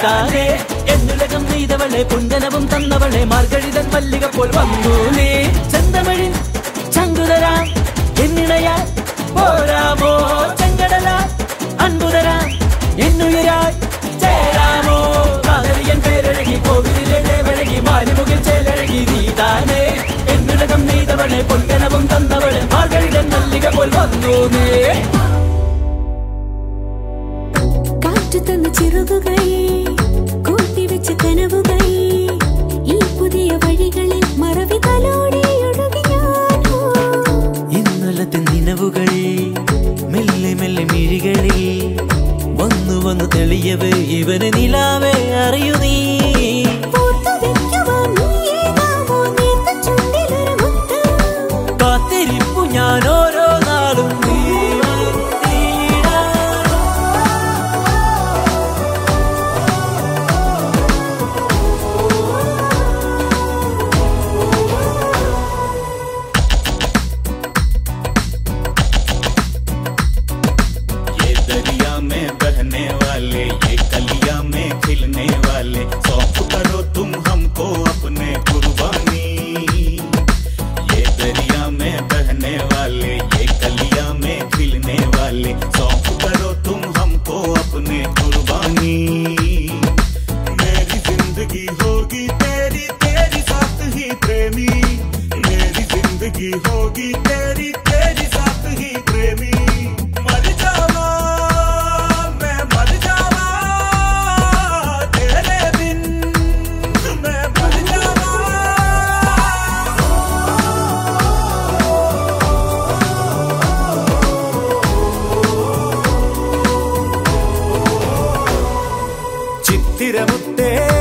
താനേ എന്നുലകം നെയ്തവളെ പുഞ്ചനവും തന്നവളെ മാർഗഴിതൻ മല്ലിക പോൽ വന്നു നീ ചന്തമഴിൻ ചങ്കുതരാ എന്നിണയാ പോരാമോ ചെങ്കടല അൻപുതരാ എന്നുയരായി ചേരാമോ കാതലിയൻ പേരഴകി കോവിലിലെ വഴകി മാലിമുകിൽ ചേലഴകി നീ താനേ എന്നുലകം നെയ്തവളെ പൊൻകനവും തന്നവളെ മാർഗഴിതൻ മല്ലിക പോൽ വന്നു നീ കാറ്റു തന്ന ചിറകുകൾ കൂട്ടിവെച്ച കനവുകൾ ഈ പുതിയ വഴികളിൽ മറവി തലോടെ ഒഴുകി ഞാൻ പോ. ഇന്നലത്തെ നിലവുകൾ മെല്ലെ മെല്ലെ മിഴികളിൽ വന്നു വന്നു തെളിയവ് ഇവന് നിലാവെ അറിയൂ നീ ഓർത്തു വെക്കുവാൻ നീയേകാമോ നേർത്ത ചുണ്ടിലൊരു മുത്തം. കാത്തിരിപ്പു ഞാൻ ഓരോ നാളും നീ വരുത്തിയിടാൻ. ये दरिया में बहने वाले ये कलिया में खिलने वाले सौंप करो तुम हमको अपने कुर्बानी ये दरिया में बहने वाले ये कलिया में खिलने वाले सौंप करो तुम हमको अपने कुर्बानी मेरी जिंदगी होगी तेरी तेरी साथ ही प्रेमी मेरी जिंदगी होगी तेरी तेरी साथ ही प्रेमी मर जावा मैं मर जावा तेरे बिन मैं मर जावा ചിത്തിരമുത്തേ